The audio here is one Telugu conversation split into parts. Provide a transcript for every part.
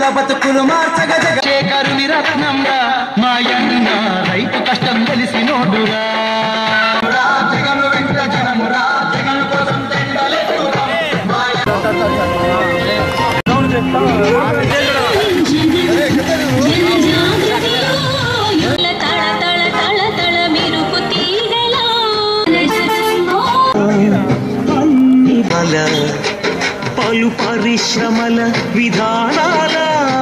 బతుకులు మార్చగ జగ శేఖరుని రత్నంరా మాయన్న రైతు కష్టం తెలిసినోడురా జగను వెంట జనమురా జగను కోసం తెండలెత్తురా తళ తళ తళ తళ మెరుపు తీగలా అల పలు పరిశ్రమల విధానాల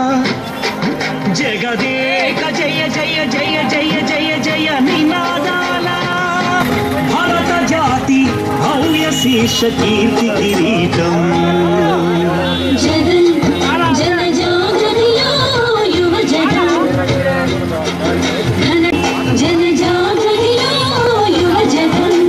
జగదేక జయ జయ జయ జయ జయ జయ నినాదాల భారత జాతి భవ్య శేష కీర్తి కిరీటం జగన్ జన జాగరిలో యువ జగన్ ఘన జన జాగరిలో యువ జగన్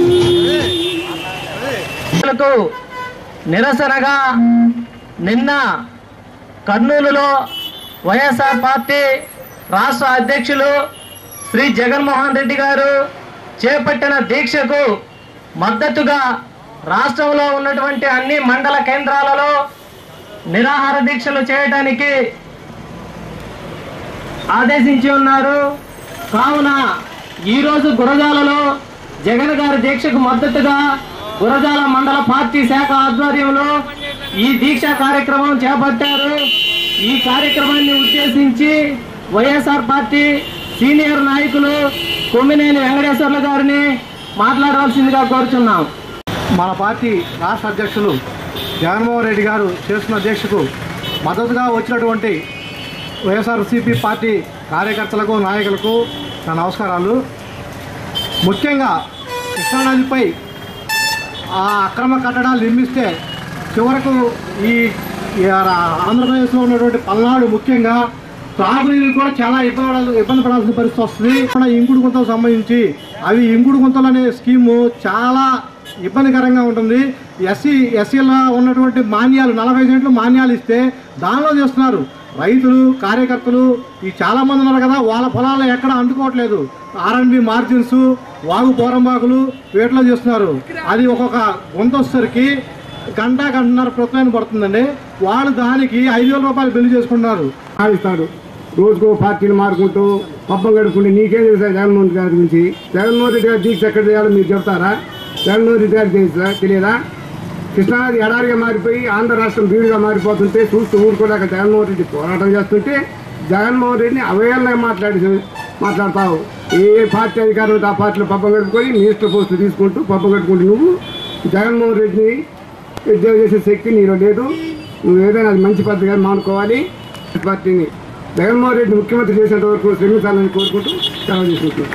లకు నిరసనగా నిన్న కర్నూలులో వైఎస్ఆర్ పార్టీ రాష్ట్ర అధ్యక్షులు శ్రీ జగన్మోహన్ రెడ్డి గారు చేపట్టిన దీక్షకు మద్దతుగా రాష్ట్రంలో ఉన్నటువంటి అన్ని మండల కేంద్రాలలో నిరాహార దీక్షలు చేయడానికి ఆదేశించి ఉన్నారు కావున ఈరోజు గురజాలలో జగన్ గారి దీక్షకు మద్దతుగా గురజాల మండల పార్టీ శాఖ ఆధ్వర్యంలో ఈ దీక్ష కార్యక్రమం చేపట్టారు ఈ కార్యక్రమాన్ని ఉద్దేశించి వైఎస్ఆర్ పార్టీ సీనియర్ నాయకులు కొమ్మినేని వెంకటేశ్వర్లు గారిని మాట్లాడవలసిందిగా కోరుచున్నాం మన పార్టీ రాష్ట్ర అధ్యక్షులు జగన్మోహన్ రెడ్డి గారు చేస్తున్న దీక్షకు మద్దతుగా వచ్చినటువంటి వైఎస్ఆర్సీపీ పార్టీ కార్యకర్తలకు నాయకులకు నా నమస్కారాలు ముఖ్యంగా కృష్ణానదిపై ఆ అక్రమ కట్టడాలు నిర్మిస్తే చివరకు ఈ ఈ ఆంధ్రప్రదేశ్లో ఉన్నటువంటి పల్నాడు ముఖ్యంగా త్రాగునీరు కూడా చాలా ఇబ్బంది పడాల్సి ఇబ్బంది పడాల్సిన పరిస్థితి వస్తుంది కూడా ఇంకుడు గుంతలకు సంబంధించి అవి ఇంకుడు గుంతలు అనే స్కీము చాలా ఇబ్బందికరంగా ఉంటుంది ఎస్సీ ఎస్సీలో ఉన్నటువంటి మాన్యాలు నలభై సెంట్లు మాన్యాలు ఇస్తే దానిలో చేస్తున్నారు రైతులు కార్యకర్తలు ఈ చాలా మంది ఉన్నారు కదా వాళ్ళ పొలాలు ఎక్కడ అంటుకోవట్లేదు ఆర్ఎండ్బి మార్జిన్స్ వాగు పోరంబాకులు వీటిలో చేస్తున్నారు అది ఒక్కొక్క గుంత వచ్చేసరికి గంట గంటన్నర ప్రతిమైన పడుతుందండి వాళ్ళు దానికి ఐదు వేల రూపాయలు బిల్లు చేసుకుంటున్నారు ఆడిస్తాడు రోజుకో పార్టీలు మారుకుంటూ పబ్బం గడుపుకుంటూ నీకేం తెలుసా జగన్మోహన్ రెడ్డి గారి గురించి జగన్మోహన్ రెడ్డి గారి దీక్ష ఎక్కడ చేయాలో మీరు చెప్తారా జగన్మోహన్ రెడ్డి గారికి తెలుసా తెలియదా కృష్ణానది ఎడారిగా మారిపోయి ఆంధ్ర రాష్ట్రం బీడుగా మారిపోతుంటే చూస్తూ ఊరుకోలేక జగన్మోహన్ రెడ్డి పోరాటం చేస్తుంటే జగన్మోహన్ రెడ్డిని అవహేళనగా మాట్లాడి మాట్లాడతావు ఏ పార్టీ అధికారులు ఆ పార్టీలో పబ్బం గడుపుకొని మినిస్టర్ పోస్టు తీసుకుంటూ పబ్బం గడుపుకుంటూ నువ్వు జగన్మోహన్ రెడ్డిని ఉద్యోగం చేసే శక్తి నీలో లేదు నువ్వు ఏదైనా అది మంచి పద్ధతిగా మానుకోవాలి పార్టీని జగన్మోహన్ రెడ్డి ముఖ్యమంత్రి చేసేంత వరకు శ్రమించాలని కోరుకుంటూ సెలవు తీసుకుంటున్నాను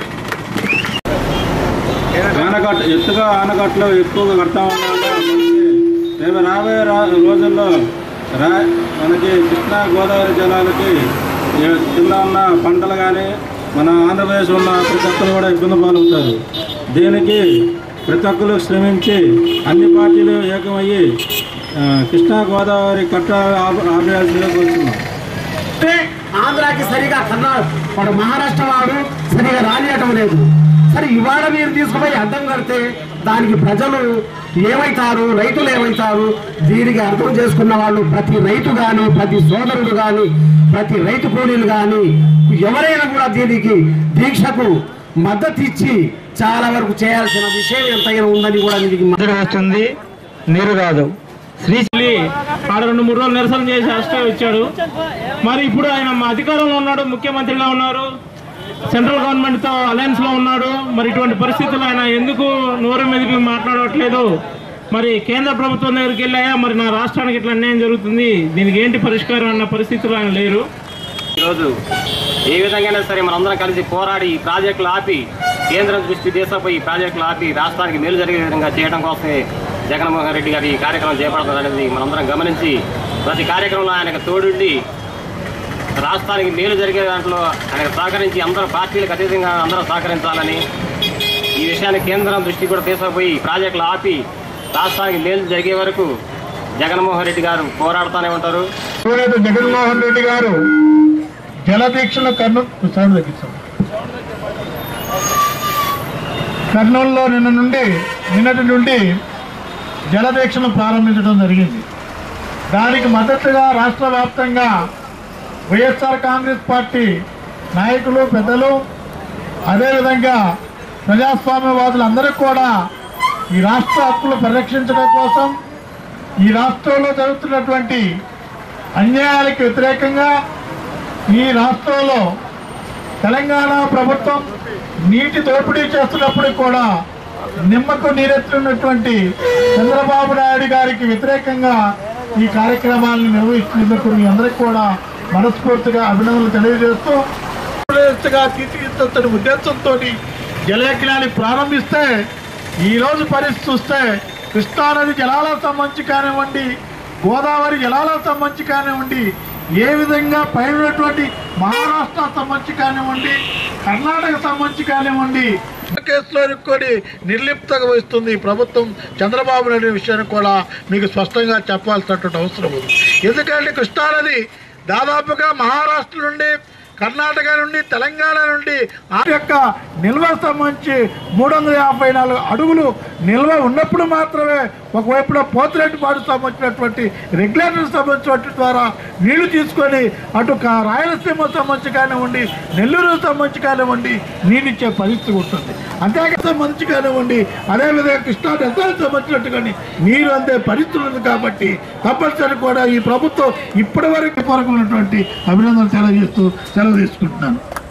ఆనకట్ట ఎత్తుగా ఆనకట్టలు ఎక్కువగా కడతా ఉన్నాము రేపు రాబోయే రా- రోజుల్లో రా మనకి కృష్ణా గోదావరి జలాలకి ఏ- కింద ఉన్న పంటలు కానీ మన ఆంధ్రప్రదేశ్ ఉన్న ప్రతి ఒక్కరు కూడా ఇబ్బంది పాలవుతారు దీనికి ప్రతి ఒక్కరు శ్రమించి అన్ని పార్టీలు ఏకమయ్యి ఆ, కృష్ణా గోదావరి కట్ట ఆప- ఆపేయాల్సిందిగా కోరుతున్నాం అంటే ఆంధ్రాకి సరిగా కర్ణాటక వాడు మహారాష్ట్ర వాడు సరిగా రానియటం లేదు సరే ఇవాళ మీరు తీసుకుపోయి అడ్డం కడితే దానికి ప్రజలు ఏమవుతారు రైతులు ఏమవుతారు దీనికి అర్థం చేసుకున్న వాళ్ళు ప్రతి రైతు కానీ ప్రతి సోదరుడు కానీ ప్రతి రైతు కూలీలు కానీ ఎవరైనా కూడా దీనికి దీక్షకు మద్దతు ఇచ్చి చాలా వరకు చేయాల్సిన విషయం ఎంతైనా ఉందని కూడా దీనికి మద్దతు వస్తుంది నీరు కాదు శ్రీశైలి ఆడ రెండు మూడు రోజులు నిరసన చేసి అష్ట వచ్చాడు మరి ఇప్పుడు ఆయన మా అధికారంలో ఉన్నాడు ముఖ్యమంత్రిగా ఉన్నారు సెంట్రల్ గవర్నమెంట్ తో అలయన్స్ లో ఉన్నాడు మరి ఇటువంటి పరిస్థితుల్లో ఆయన ఎందుకు నోరు మీదకి మాట్లాడట్లేదు మరి కేంద్ర ప్రభుత్వం దగ్గరికి వెళ్ళాయా మరి నా రాష్ట్రానికి ఇట్లా అన్యాయం జరుగుతుంది దీనికి ఏంటి పరిష్కారం అన్న పరిస్థితుల్లో ఆయన లేరు ఈరోజు ఏ విధంగా సరే మనందరం కలిసి పోరాడి ఈ ప్రాజెక్టులు ఆపి కేంద్రం దృష్టి దేశంపై ఈ ప్రాజెక్టులు ఆపి రాష్ట్రానికి మేలు జరిగే విధంగా చేయడం కోసమే జగన్మోహన్ రెడ్డి గారు ఈ కార్యక్రమం చేపడుతున్నారనేది మనందరం గమనించి ప్రతి కార్యక్రమంలో ఆయనకు తోడుండి రాష్ట్రానికి మేలు జరిగే దాంట్లో ఆయనకు సహకరించి అందరూ పార్టీలకు అతీతంగా అందరూ సహకరించాలని ఈ విషయాన్ని కేంద్రం దృష్టి కూడా తీసుకుపోయి ఈ ప్రాజెక్టులు ఆపి రాష్ట్రానికి మేలు జరిగే వరకు జగన్మోహన్ రెడ్డి గారు పోరాడుతూనే ఉంటారు యువనేత జగన్మోహన్ రెడ్డి గారు జలదీక్షను కర్నూ సౌండ్ తగ్గించాం కర్నూలులో నిన్న నుండి నిన్నటి నుండి జలదీక్షను ప్రారంభించడం జరిగింది దానికి మద్దతుగా రాష్ట్ర వ్యాప్తంగా వైఎస్ఆర్ కాంగ్రెస్ పార్టీ నాయకులు పెద్దలు అదేవిధంగా ప్రజాస్వామ్యవాదులందరూ కూడా ఈ రాష్ట్ర హక్కులు పరిరక్షించడం కోసం ఈ రాష్ట్రంలో జరుగుతున్నటువంటి అన్యాయాలకు వ్యతిరేకంగా ఈ రాష్ట్రంలో తెలంగాణ ప్రభుత్వం నీటి దోపిడీ చేస్తున్నప్పుడు కూడా నిమ్మకు నీరెత్తున్నటువంటి చంద్రబాబు నాయుడు గారికి వ్యతిరేకంగా ఈ కార్యక్రమాలను నిర్వహిస్తున్నందుకు మీ అందరికీ కూడా మనస్ఫూర్తిగా అభినందనలు తెలియజేస్తూ గా తీర్చిదిద్దుతున్న ఉద్దేశంతో జలయజ్ఞాన్ని ప్రారంభిస్తే ఈ రోజు పరిస్థితి చూస్తే కృష్ణానది జలాలకు సంబంధించి కానివ్వండి గోదావరి జలాలకు సంబంధించి కానివ్వండి ఏ విధంగా పైన ఉన్నటువంటి మహారాష్ట్ర సంబంధించి కానివ్వండి కర్ణాటక సంబంధించి కానివ్వండి కేసులో ఇరుక్కొని నిర్లిప్తగా వహిస్తుంది ఈ ప్రభుత్వం చంద్రబాబు నాయుడు విషయాన్ని కూడా మీకు స్పష్టంగా చెప్పాల్సినటువంటి అవసరం ఉంది ఎందుకంటే కృష్ణానది దాదాపుగా మహారాష్ట్ర నుండి కర్ణాటక నుండి తెలంగాణ నుండి ఆ యొక్క నిల్వ సంబంధించి మూడు వందల యాభై నాలుగు అడుగులు నిల్వ ఉన్నప్పుడు మాత్రమే ఒకవైపున పోతిరెడ్డిపాడు సంబంధించినటువంటి రెగ్యులేటర్ సంబంధించినటువంటి ద్వారా నీళ్లు తీసుకొని అటు కా- రాయలసీమ సంబంధించి కానివ్వండి నెల్లూరు సంబంధించి కానివ్వండి నీళ్ళిచ్చే పరిస్థితి ఉంటుంది అంతేకాక సంబంధించి కానివ్వండి అదేవిధంగా కృష్ణా డెల్టాకు సంబంధించినట్టు కానీ నీరు అందే పరిస్థితి ఉంది కాబట్టి తప్పనిసరి కూడా ఈ ప్రభుత్వం ఇప్పటి వరకు ఉన్నటువంటి అభినందనలు తెలియజేస్తూ సెలవు తీసుకుంటున్నాను